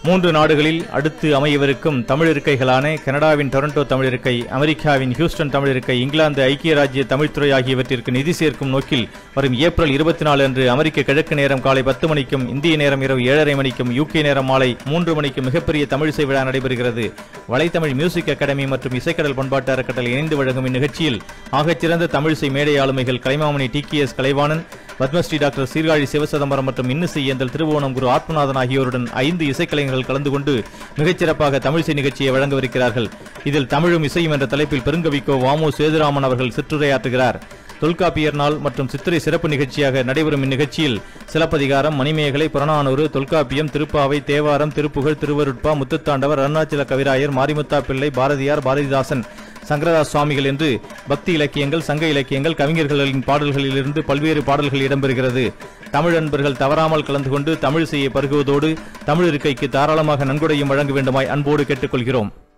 மூன்று நாடுகளில் அடுத்து அமையவிருக்கும் தமிழ் இருக்கைகளான கனடாவின் டொரண்டோ தமிழ் இருக்கை அமெரிக்காவின் ஹியூஸ்டன் தமிழ் இருக்கை இங்கிலாந்து ஐக்கிய ராஜ்ய தமிழ்துறை ஆகியவற்றிற்கு நிதி சேர்க்கும் நோக்கில் வரும் ஏப்ரல் இருபத்தி நாலு அன்று அமெரிக்க கிழக்கு நேரம் காலை பத்து மணிக்கும் இந்திய நேரம் இரவு ஏழரை மணிக்கும் யூகே நேரம் மாலை மூன்று மணிக்கும் மிகப்பெரிய தமிழிசை விழா நடைபெறுகிறது வலைத்தமிழ் மியூசிக் அகாடமி மற்றும் இசைக்கடல் பண்பாட்டு அறக்கட்டளை இணைந்து வழங்கும் இந்நிகழ்ச்சியில் ஆகச்சிறந்த தமிழிசை மேடை ஆளுமைகள் Kalaimamani T K S Kalaivanan Padma Shri doctor Sirkazhi Sivachidambaram மற்றும் இன்னிசை ஏந்தல் திருவோணம் குரு ஆத்மநாதன் ஆகியோருடன் ஐந்து இசைக்கலைஞர்கள் கலந்து கொண்டு மிகச்சிறப்பாக தமிழிசை நிகழ்ச்சியை வழங்கவிருக்கிறார்கள் இதில் தமிழும் இசையும் என்ற தலைப்பில் பெருங்கவிக்கோ வாமு சேதுராமன் அவர்கள் சிற்றுரையாற்றுகிறார் தொல்காப்பியர் நாள் மற்றும் சித்திரை சிறப்பு நிகழ்ச்சியாக நடைபெறும் இந்நிகழ்ச்சியில் சிலப்பதிகாரம் மணிமேகலை புறநானூறு தொல்காப்பியம் திருப்பாவை தேவாரம் திருப்புகழ் திருவருட்பா முத்துத்தாண்டவர் அருணாச்சல கவிராயர் மாரிமுத்தா பிள்ளை பாரதியார் பாரதிதாசன் சங்கரதாஸ் சுவாமிகள் என்று பக்தி இலக்கியங்கள் சங்க இலக்கியங்கள் கவிஞர்களின் பாடல்களிலிருந்து பல்வேறு பாடல்கள் இடம்பெறுகிறது தமிழ் அன்பர்கள் தவறாமல் கலந்து கொண்டு தமிழ் செய்ய பருகுவதோடு தமிழ் இருக்கைக்கு தாராளமாக நன்கொடையும் வழங்க வேண்டுமாய் அன்போடு கேட்டுக்கொள்கிறோம்